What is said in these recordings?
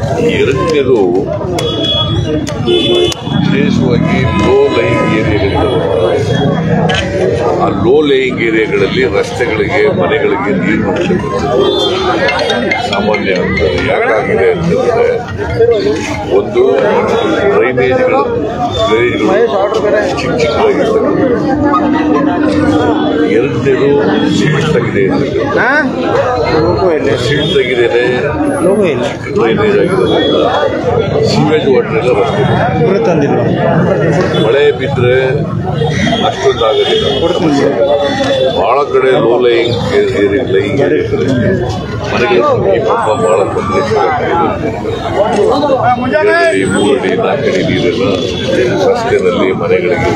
ಎರಡನೇದು ವಿಶೇಷವಾಗಿ low lying ಏರಿಯಾಗಳಿದ್ದಾವೆ ಆ ಲೋ ಲೈಂಗ್ ಏರಿಯಾಗಳಲ್ಲಿ ರಸ್ತೆಗಳಿಗೆ ಮನೆಗಳಿಗೆ ನೀರು ಬರ್ತಕ್ಕಂಥದ್ದು ಸಾಮಾನ್ಯ ಆಗ್ತದೆ ಯಾಕಾಗಿದೆ ಅಂತಂದ್ರೆ ಒಂದು ಡ್ರೈನೇಜ್ಗಳು ಡ್ರೈನೇಜ್ಗಳು ಚಿಕ್ಕ ಚಿಕ್ಕದಾಗಿರ್ತವೆ ಎರಡನೇದು ಸಿಮೆಂಟ್ ಆಗಿದೆ ಸಿಮೆಂಟ್ ಆಗಿದೆ ಡ್ರೈನೇಜ್ ಆಗಿರೋದ್ರಿಂದ ಸೀವೇಜ್ ವಾಟರ್ ಎಲ್ಲ ಬರ್ತದೆ ತಂದಿಲ್ವಾ ಮಳೆ ಬಿದ್ದರೆ ಅಷ್ಟೊಂದು ಆಗೋದಿಲ್ಲ ಬಹಳ ಕಡೆ ಲೋ ಲೈಂಗ್ ಏರಿಯಾ ಲೈಂಗ್ ಏರಿಯಾಗಳಲ್ಲಿ ಮನೆಗಳು ಈ ಪಾಪ ಬಹಳ ತೊಂದರೆ ಎರಡಡಿ ಮೂರಡಿ ನಾಲ್ಕಡಿ ನೀರೆಲ್ಲ ರಸ್ತೆಯಲ್ಲಿ ಮನೆಗಳಿಗೆ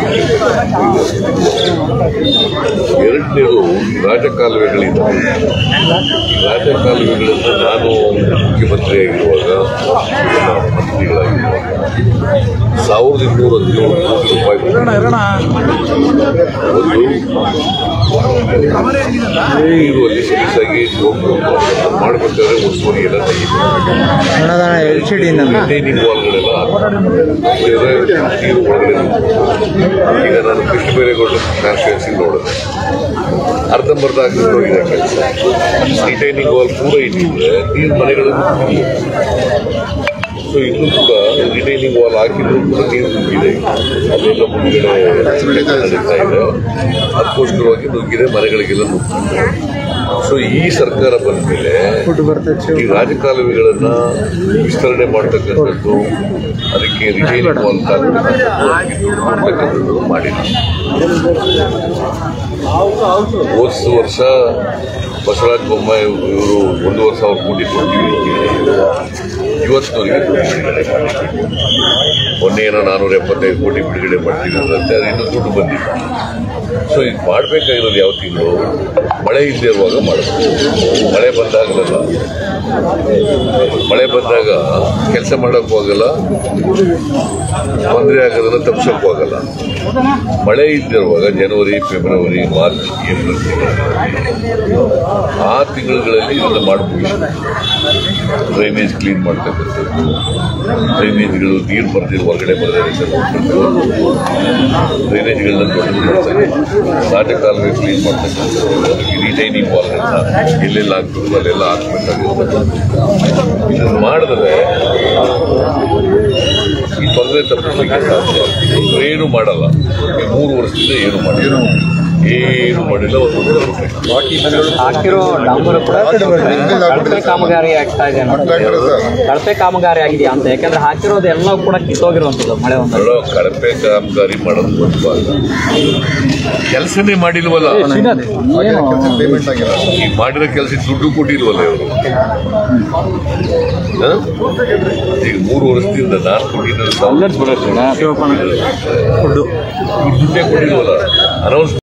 ಎರಡನೇದು ರಾಜಕಾಲುವೆಗಳಿದ್ದಾವೆ ಈ ರಾಜಕಾಲುವೆಗಳನ್ನು ನಾನು ಮುಖ್ಯಮಂತ್ರಿಯಾಗಿರುವಾಗ ಇವೆಲ್ಲ ಮಂತ್ರಿಗಳಾಗಿರುವಾಗ ಸಾವಿರದ ಇನ್ನೂರ ಹದಿನೇಳು ಕೋಟಿ ರೂಪಾಯಿ ಒಂದು ನೀರು ಅಲ್ಲಿ ಸಲೀಸಾಗಿ ಮಾಡಬೇಕಾದ್ರೆ ಒತ್ತುವರಿ ಎಲ್ಲ ತೆಗಿಬೇಕು ಅಣ್ಣದಾನ ಎಲ್ ಸಿ ಡಿ ರಿಟೈನಿಂಗ್ ವಾಲ್ಗಳೆಲ್ಲ ಹಾಕ್ಬೇಕು. ನೀರು ಒಳಗಡೆ ನುಗ್ಗುತ್ತೆ. ಈಗ ನಾನು ಕೃಷ್ಣ ಬೈರೇಗೌಡ ಕಾನ್ಸ್ಟಿಟ್ಯೂನ್ಸಿ ನೋಡಿದೆ ಅರ್ಧಂಬರ್ಧ ಆಗ್ಬಿಟ್ಟು ಹೋಗಿದೆ ಕೆಲಸ ರಿಟೈನಿಂಗ್ ವಾಲ್ ಪೂರ ಇಟ್ಟಿದ್ರೆ ನೀರು ಮನೆಗಳಲ್ಲಿ ಸೊ ಇಲ್ಲೂ ಕೂಡ ರಿಟೈನಿಂಗ್ ವಾಲ್ ಹಾಕಿದ್ರು ಕೂಡ ನೀರು ನುಗ್ಗಿದೆ ಅಲ್ಲೆಲ್ಲ ಮುಂದ್ಗಡೆ ನಡೀತಾ ಇದೆ ಅದಕ್ಕೋಸ್ಕರವಾಗಿ ನುಗ್ಗಿದೆ ಮನೆಗಳಿಗೆಲ್ಲ ನುಗ್ಗಿದೆ ಸೊ ಈ ಸರ್ಕಾರ ಬಂದ ಮೇಲೆ ಫುಡ್ ಬರ್ತೈತೆ ಈ ರಾಜಕಾಲುವೆಗಳನ್ನ ವಿಸ್ತರಣೆ ಮಾಡ್ತಕ್ಕಂಥದ್ದು ಅದಕ್ಕೆ ರಿಟೈನಿಂಗ್ ವಾಲ್ ಮಾಡ್ತಕ್ಕಂಥದ್ದು ಮಾಡಿಲ್ಲ ಹೋದ ವರ್ಷ ಬಸವರಾಜ ಬೊಮ್ಮಾಯಿ ಇವರು ಒಂದೂವರೆ ಸಾವಿರ ಕೋಟಿ ಕೊಡ್ತೀವಿ ಇವತ್ತಿನವರೆಗೆ ದುಡ್ಡು ಬಿಡುಗಡೆ ಮಾಡಿಲ್ಲ ಮೊನ್ನೆ ಏನೋ ನಾನೂರ ಎಪ್ಪತ್ತೈದು ಕೋಟಿ ಬಿಡುಗಡೆ ಮಾಡ್ತೀವಿ ಅಂತೆ ಅದು ಇನ್ನೂ ದುಡ್ಡು ಬಂದಿಲ್ಲ ಸೊ ಇದು ಮಾಡಬೇಕಾಗಿರೋದು ಯಾವ ತಿಂಗಳು ಮಳೆ ಇಲ್ಲದೆ ಇರುವಾಗ ಮಾಡಬೇಕು ಮಳೆ ಬಂದಾಗಲಲ್ಲ ಮಳೆ ಬಂದಾಗ ಕೆಲಸ ಮಾಡೋಕ್ಕೂ ಆಗಲ್ಲ ತೊಂದರೆ ಆಗೋದನ್ನ ತಪ್ಪಿಸೋಕ್ಕೂ ಆಗಲ್ಲ ಮಳೆ ಇದ್ದಿರುವಾಗ ಜನವರಿ ಫೆಬ್ರವರಿ ಮಾರ್ಚ್ ಏಪ್ರಿಲ್ ತಿಂಗಳಲ್ಲಿ ಆ ತಿಂಗಳುಗಳಲ್ಲಿ ಇದನ್ನು ಮಾಡಬಹುದು ಡ್ರೈನೇಜ್ ಕ್ಲೀನ್ ಮಾಡ್ತಕ್ಕಂಥದ್ದು ಡ್ರೈನೇಜ್ಗಳು ನೀರು ಬರ್ದಿರೋ ಹೊರಗಡೆ ಬರದೇ ಡ್ರೈನೇಜ್ಗಳನ್ನ ದೊಡ್ಡದು ಮಾಡ್ತಕ್ಕಂಥದ್ದು ರಾಜಕಾಲುವೆ ಕ್ಲೀನ್ ಮಾಡ್ತಕ್ಕಂಥದ್ದು ರಿಟೈನಿಂಗ್ ವಾಲ್ಗಳನ್ನ ಎಲ್ಲೆಲ್ಲ ಹಾಕ್ಬೇಕು ಅಲ್ಲೆಲ್ಲ ಹಾಕ್ಬೇಕಾಗುತ್ತೆ ಇದನ್ನು ಮಾಡಿದ್ರೆ ಈ ತೊಂದರೆ ತಪ್ಪಿಸಲಿಕ್ಕೆ ಸಾಧ್ಯ ಏನು ಮಾಡಲ್ಲ ಈ ಮೂರು ವರ್ಷದಿಂದ ಏನು ಮಾಡಿಲ್ಲ ಏನು ಮಾಡಿಲ್ಲ ಒಂದು ಹಾಕಿರೋ ಡಾಂಬರ್ ಕೂಡ ಕಳಪೆ ಕಾಮಗಾರಿ ಆಗ್ತಾ ಇದೆ ಅನ್ನೋದು. ಕಳಪೆ ಕಾಮಗಾರಿ ಆಗಿದೆಯಾ ಅಂತ ಯಾಕಂದ್ರೆ ಹಾಕಿರೋದು ಎಲ್ಲ ಕೂಡ ಕಿತ್ತೋಗಿರುವಂತದ್ದು ಮಳೆ ಒಂದು ನೋಡೋ ಕಳಪೆ ಕಾಮಗಾರಿ ಮಾಡೋದು ಗೊತ್ತಲ್ಲ ಕೆಲಸನೇ ಮಾಡಿಲ್ವಲ್ಲ ಈ ಮಾಡಿರೋ ಕೆಲಸ ದುಡ್ಡು ಕೊಟ್ಟಿಲ್ವಲ್ಲ ಇವರು ಈಗ ಮೂರು ವರ್ಷದಿಂದ ನಾನು ಕೊಟ್ಟಿದ್ದ ದುಡ್ಡೇ ಕೊಟ್ಟಿಲ್ವಲ್ಲ ಅನೌನ್ಸ್